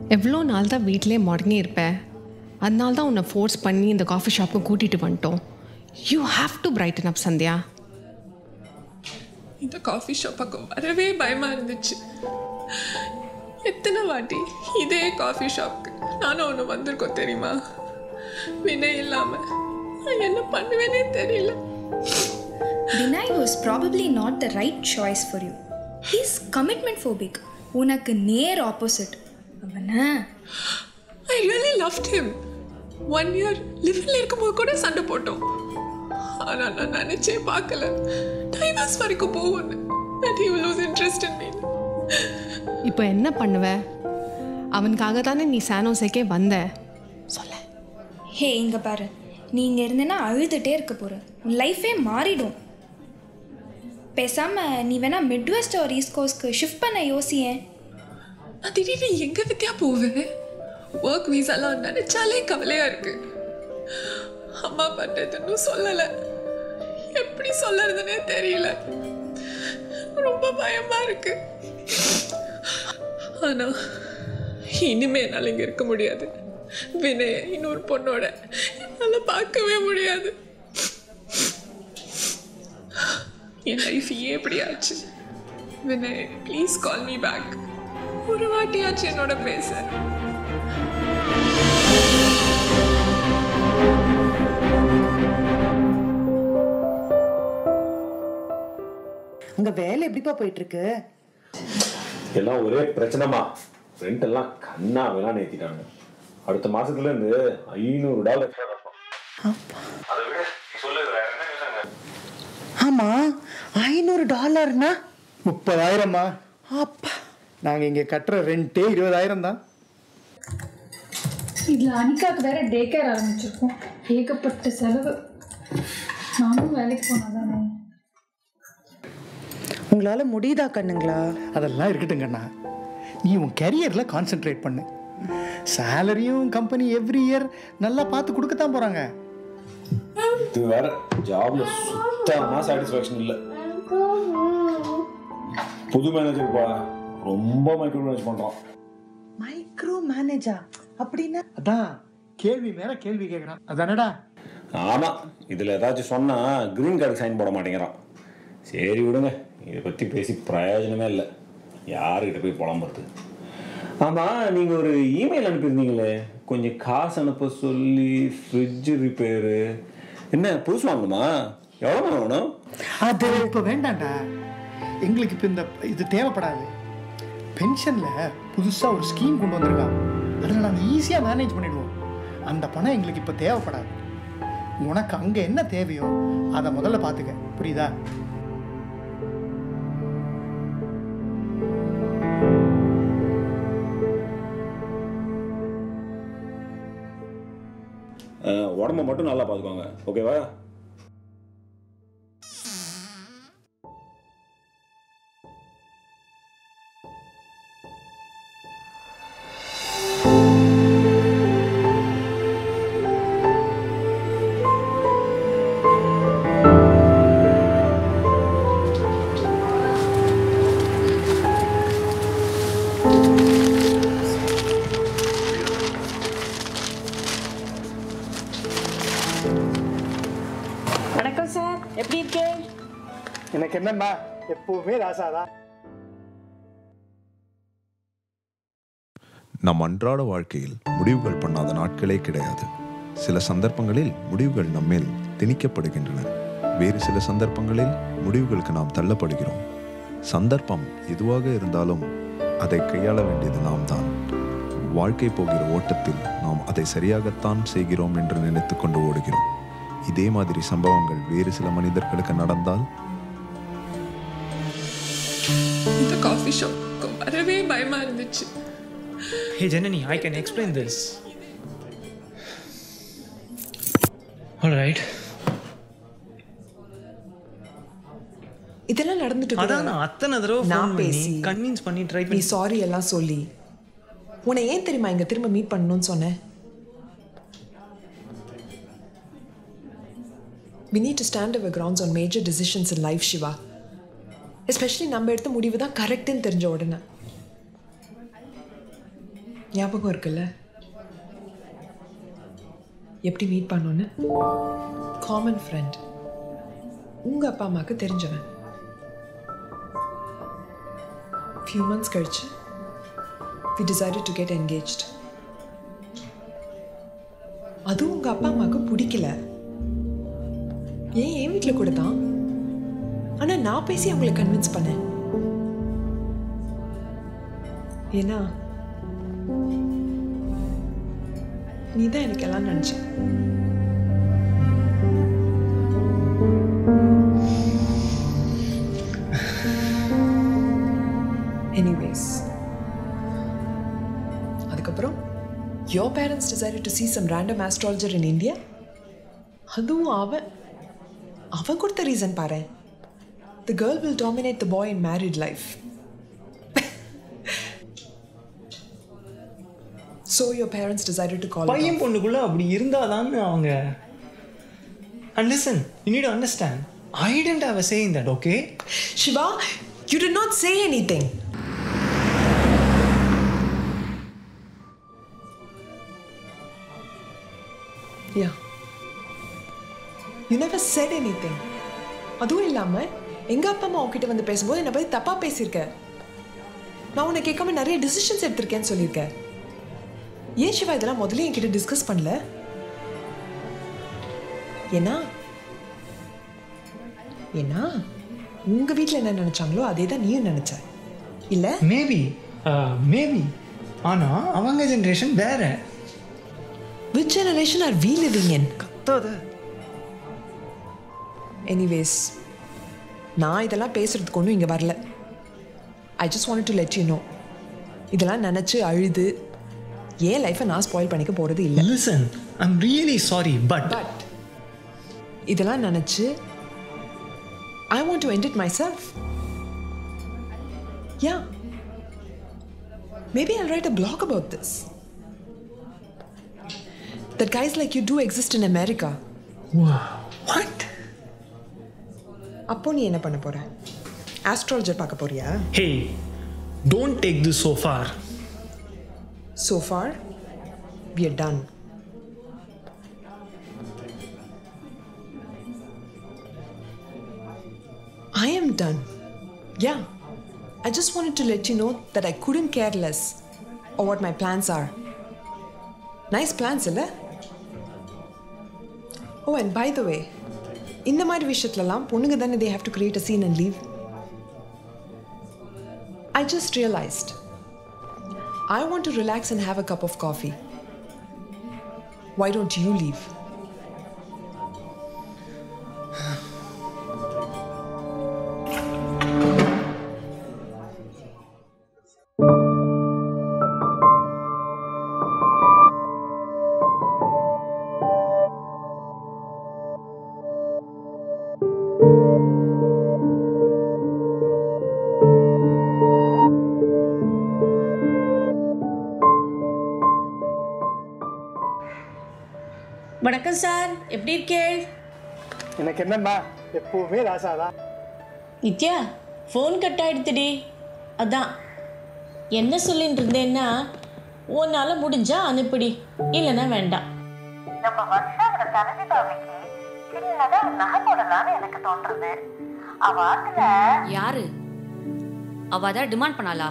எவ்வளோ நாள் தான் வீட்டிலே முடங்கி இருப்ப அதனால தான் உன்னை ஃபோர்ஸ் பண்ணி இந்த காஃபி ஷாப்புக்கு கூட்டிகிட்டு வந்துட்டோம் you have to brighten up Sandhya இந்த காஃபி ஷாப் பக்கம் வரவே பயமா இருந்துச்சு எத்தனை வாட்டி இதே காஃபி ஷாப்க்கு நானும் ஒன்று வந்திருக்கோம் தெரியுமா வினய் இல்லாம நான் என்ன பண்ணுவேனே தெரியல Vinay was probably not the right choice for you. He's commitment phobic. உனக்கு நேர் ஆப்போசிட் அவனா I really loved him one year லிவிங்ல இருக்கும்போது கூட சண்டை போட்டோம் ஆனா நான் நினைச்சே பார்க்கல டைவர்ஸ் வரைக்கும் போகும்னு that he will lose interest in me இப்போ என்ன பண்ணுவ அவனுக்காக தானே நீ சானோசேக்கே வந்த சொல்ல ஹே இங்க பாரு நீ இங்க இருந்தேன்னா அழுதுட்டே இருக்க போற உன் லைஃபே மாறிடும் பேசாம நீ வேணா மிட் வெஸ்ட் ஒரு ஈஸ்ட் கோஸ்ட்க்கு ஷிஃப்ட் பண்ண யோசியேன் நான் திடீர்னு எங்க வித்தியா போவேன் ஒர்க் வீசாலாம் நினைச்சாலே கவலையா இருக்கு அம்மா பண்றதுன்னு சொல்லல எப்படி சொல்லறதுன்னே தெரியல ரொம்ப பயமா இருக்கு ஆனா இனிமே என்னால இங்க இருக்க முடியாது வினய இன்னொரு பொண்ணோட என்னால பார்க்கவே முடியாது என் லைஃப் ஏன் இப்படி ஆச்சு Vinay please call me back ஒரு வாட்டியாச்சு என்னோட பேச உங்க வேலை எப்படிப்பா போயிட்டு இருக்கு எல்லாம் ஒரே பிரச்சனைமா ரெண்ட் எல்லாம் கண்ணா வேணா ஏத்திட்டாங்க அடுத்த மாசத்துல இருந்து ஐநூறு டாலர் எக்ஸ்ட்ரா கட்டணும் அதை விட நீ சொல்லு வேற என்ன யோசனை? ஆமா ஐநூறு டாலர்னா முப்பதாயிரமா அப்பா நாங்கள் இங்கே கட்டுற ரெண்டே இருபதாயிரம் தான் இதில் அனிகாக்கு வேற டே கேர் ஆரம்பிச்சிருக்கோம் ஏகப்பட்ட செலவு நானும் வேலைக்கு போனாதானே உங்களால முடியுதா கண்ணுங்களா அதெல்லாம் இருக்கட்டும் கண்ணா நீ உன் கரியரில் கான்சென்ட்ரேட் பண்ணு சேலரியும் கம்பெனி எவ்ரி இயர் நல்லா பார்த்து கொடுக்கத்தான் போகிறாங்க இது வேற ஜாப்ல சுத்தமா சாட்டிஸ்ஃபேக்ஷன் இல்ல புது மேனேஜர் பா ரொம்ப மைக்ரோ மேனேஜ் பண்றான் மைக்ரோ மேனேஜா அப்படின்னா அதான் கேள்வி மேல கேள்வி கேட்குறான் அதானடா ஆமா இதுல ஏதாச்சும் சொன்னா கிரீன் கார்டு சைன் போட மாட்டேங்கிறான் சரி விடுங்க இதை பத்தி பேசி பிரயோஜனமே இல்லை யாருக்கிட்ட போய் புலம்புறது ஆமா நீங்க ஒரு இமெயில் அனுப்பியிருந்தீங்களே கொஞ்சம் காசு அனுப்ப சொல்லி ஃப்ரிட்ஜ் ரிப்பேரு என்ன புதுசு வாங்கணுமா எவ்வளோ வேணும் அது இப்போ வேண்டாம்டா எங்களுக்கு இப்போ இந்த இது தேவைப்படாது பென்ஷனில் புதுசாக ஒரு ஸ்கீம் கொண்டு வந்திருக்கான் அதில் நாங்கள் ஈஸியாக மேனேஜ் பண்ணிடுவோம் அந்த பணம் எங்களுக்கு இப்போ தேவைப்படாது உனக்கு அங்கே என்ன தேவையோ அதை முதல்ல பார்த்துக்க புரியுதா அஹ், உடம்ப மட்டும் நல்லா பார்த்துக்கோங்க ஓகேவா வணக்கம் சார் எப்படி இருக்கே எனக்கு என்னம்மா எப்போவுமே ராசாதான் நம் அன்றாட வாழ்க்கையில் முடிவுகள் பண்ணாத நாட்களே கிடையாது சில சந்தர்ப்பங்களில் முடிவுகள் நம்மேல் திணிக்கப்படுகின்றன வேறு சில சந்தர்ப்பங்களில் முடிவுகளுக்கு நாம் தள்ளப்படுகிறோம் சந்தர்ப்பம் எதுவாக இருந்தாலும் அதை கையாள வேண்டியது நாம் தான் வாழ்க்கை போகிற ஓட்டத்தில் நாம் அதை சரியாகத்தான் செய்கிறோம் என்று நினைத்து கொண்டு ஓடுகிறோம் இதே மாதிரி சம்பவங்கள் வேறு சில மனிதர்களுக்கு நடந்தால் இந்த காஃபி ஷாப்க்கு வரவே பயமா இருந்துச்சு Hey Janani, I can explain this. Alright. இதெல்லாம் நடந்துட்டு அதான் இருக்குதா? நான் அத்தனை தடவை நான் ஃபோன் பண்ணி பேசி கன்வின்ஸ் பண்ணி ட்ரை நீ பண்ணி சாரி எல்லாம் சொல்லி உன்னை ஏன் தெரியுமா இங்க திரும்ப மீட் பண்ணணும்னு சொன்னேன் We need to stand our grounds on major decisions in life, Shiva. Especially நம்ம எடுத்த முடிவு தான் கரெக்டுன்னு தெரிஞ்ச உடனே ஞாபகம் இருக்குல்ல எப்படி மீட் பண்ணோன்னு காமன் ஃப்ரெண்ட் உங்கள் அப்பா அம்மாவுக்கு தெரிஞ்சவன் ஃபியூ மந்த்ஸ் கழிச்சு we decided to get engaged அதுவும் உங்கள் அப்பா அம்மாவுக்கு பிடிக்கல ஏன் என் வீட்டில் கூட தான் ஆனால் நான் பேசி அவங்களை கன்வின்ஸ் பண்ணேன் ஏன்னா நீ தான் எனக்கு எல்லாம் நினச்ச எனிவேஸ் அதுக்கப்புறம் your parents decided to see some random astrologer in India அதுவும் அவன் அவன் கொடுத்த ரீசன் பாரு the girl will dominate the boy in married life so your parents decided to call பையன் பொண்ணுக்குள்ள அப்படி இருந்தாதான்னு அவங்க and listen you need understand I tend have a say in that okay Shiva, you did not say anything. Yeah. You never said anything. அதுவும் இல்லாம எங்க அப்பா அம்மா உன்கிட்ட வந்து பேசும்போது என்னை பத்தி தப்பா பேசியிருக்க நான் உன்னை கேட்காம நிறைய டிசிஷன்ஸ் எடுத்திருக்கேன்னு சொல்லியிருக்கேன் ஏன் சிவா இதெல்லாம் முதல்ல என்கிட்ட டிஸ்கஸ் பண்ணல ஏன்னா ஏன்னா உங்க வீட்டில் என்ன நினைச்சாங்களோ அதே தான் நீயும் நினைச்ச இல்ல மேபி மேபி ஆனா அவங்க ஜென்ரேஷன் வேற which generation are we living in கத்தாத எனிவேஸ் நான் இதெல்லாம் பேசுறதுக்கு ஒன்றும் இங்கே வரல I just want to let you know இதெல்லாம் நினச்சி அழுது ஏன் லைஃப்பை நான் ஸ்பாயில் பண்ணிக்க போகிறது இல்லை listen I'm really sorry but but இதெல்லாம் நினச்சி I want to end it myself yeah maybe I write a blog about this that guys like you do exist in America what அப்போ நீ என்ன பண்ண போற ஆஸ்ட்ராலஜர் பார்க்க போறியா hey don't take this so far So far, we are done. I am done. Yeah. I just wanted to let you know that I couldn't care less or what my plans are. Nice plans, இல்ல? Oh, and by the way, இந்த மாதிரி விஷயத்துலலாம் பொண்ணுங்க தானே they have to create a scene and leave. I just realized I want to relax and have a cup of coffee. Why don't you leave? வணக்கம் sir எப்படி இருக்கே எனக்கு என்னம்மா எப்பவுமே ராசாதான் நித்யா ஃபோன் கட் ஆயிடுத்துடி அதான் என்ன சொல்லிட்டு இருந்தேன்னா உன்னால் முடிஞ்சா அனுப்பிடி இல்லைன்னா வேண்டாம் நம்ம வர்ஷாவோட தனதி பாவைக்கு சின்னதா ஒரு நகை போடலாம்னு எனக்கு தோன்றுது அவ ஆத்துல யாரு அவ அதான் டிமாண்ட் பண்ணாளா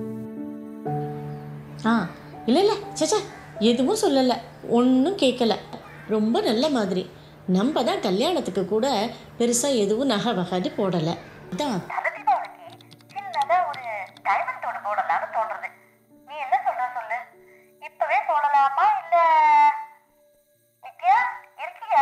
ஆ இல்லை இல்லை சேச்சா எதுவும் சொல்லலை ஒன்றும் கேட்கல ரொம்ப நல்ல மாதிரி நம்ம தான் கல்யாணத்துக்கு கூட பெருசாக எதுவும் நகை வகாது போடலை அதான் தனதி பாவைக்கு சின்னதா ஒரு டைமண்ட் தோடு போடலாம்னு தோன்றுது நீ என்ன சொல்ற சொல்லு இப்பவே போடலாமா இல்ல நித்யா இருக்கியா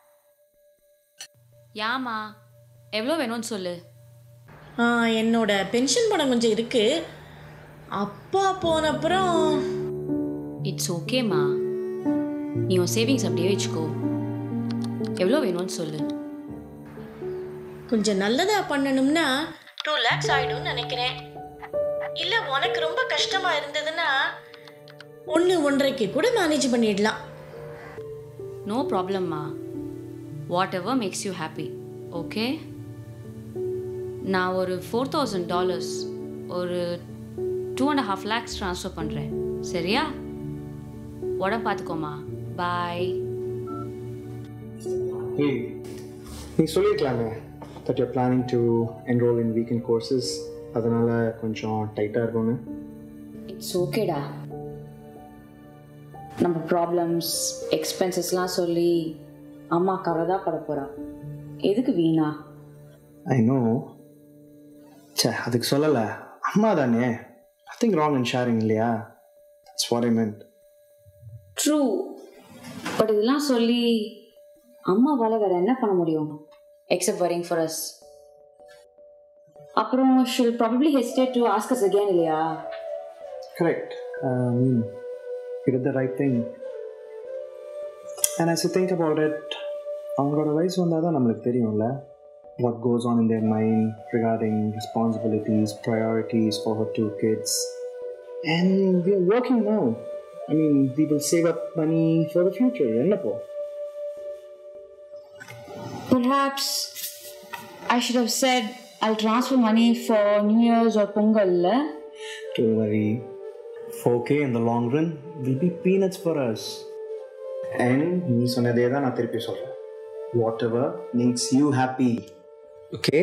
ஏமா எவ்வளோ வேணும்னு சொல்லு ஆ, என்னோட பென்ஷன் பணம் கொஞ்சம் இருக்கு அப்பா போன அப்புறம் இட்ஸ் ஓகேம்மா நீ உன் சேவிங்ஸ் அப்படியே வச்சுக்கோ எவ்வளோ வேணும்னு சொல்லு கொஞ்சம் நல்லதா பண்ணணும்னா டூ லேக்ஸ் ஆயிடும்னு நினைக்கிறேன் இல்லை உனக்கு ரொம்ப கஷ்டமா இருந்ததுன்னா ஒன்று ஒன்றரைக்கு கூட மேனேஜ் பண்ணிடலாம் நோ ப்ராப்ளம்மா whatever makes you happy okay நான் ஒரு ஃபோர் தௌசண்ட் டாலர்ஸ் ஒரு two and half lakhs transfer பண்ணுறேன் சரியா உடம்பு பார்த்துக்கோமா பாய் ஏய் நீ சொல்லியிருக்கலாமே that you're planning to enrol in weekend courses அதனால் கொஞ்சம் டைட்டாக இருக்கும்னு இட்ஸ் ஓகேடா நம்ம ப்ராப்ளம்ஸ் எக்ஸ்பென்சஸ்லாம் சொல்லி அம்மா கவலை தான் பட போகிறா எதுக்கு வீணா ஐ நோ சே அதுக்கு சொல்லலை அம்மா தானே நத்திங் ராங் இன் ஷேரிங் இல்லையா that's what I meant true but இதெல்லாம் சொல்லி அம்மாவால் வேற என்ன பண்ண முடியும் எக்ஸப்ட் வரிங் ஃபார் அஸ் அப்புறம் she'll probably hesitate to ask us again இல்லையா Correct. Uh, I mean, you did the right thing. And as you think about it, அவங்களோட வயசு வந்தால் தான் நம்மளுக்கு தெரியும்ல what goes on in their mind regarding responsibilities priorities for her two kids and we are working no I mean we will save up money for the future என்னப்போ Perhaps I should have said I'll transfer money for New Year's or Pongal. eh? Don't worry. 4K in the long run will be peanuts for us. And நீ சொன்னதே தான் நான் திருப்பி சொல்கிறேன் whatever makes you happy okay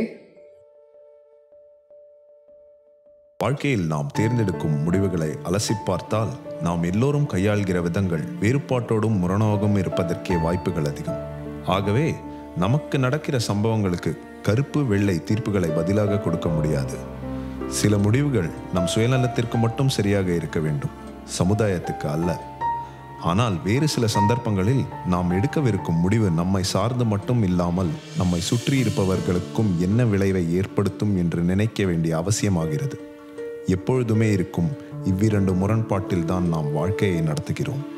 வாழ்க்கையில் நாம் தேர்ந்தெடுக்கும் முடிவுகளை அலசிப் பார்த்தால் நாம் எல்லோரும் கையாள்கிற விதங்கள் வேறுபாட்டோடும் முரணாகவும் இருப்பதற்கே வாய்ப்புகள் அதிகம் ஆகவே நமக்கு நடக்கிற சம்பவங்களுக்கு கருப்பு வெள்ளை தீர்ப்புகளை பதிலாக கொடுக்க முடியாது சில முடிவுகள் நம் சுயநலத்திற்கு மட்டும் சரியாக இருக்க வேண்டும் சமுதாயத்துக்கு அல்ல ஆனால் வேறு சில சந்தர்ப்பங்களில் நாம் எடுக்கவிருக்கும் முடிவு நம்மை சார்ந்து மட்டும் இல்லாமல் நம்மை சுற்றி இருப்பவர்களுக்கும் என்ன விளைவை ஏற்படுத்தும் என்று நினைக்க வேண்டிய அவசியமாகிறது எப்பொழுதுமே இருக்கும் இவ்விரண்டு முரண்பாட்டில் தான் நாம் வாழ்க்கையை நடத்துகிறோம்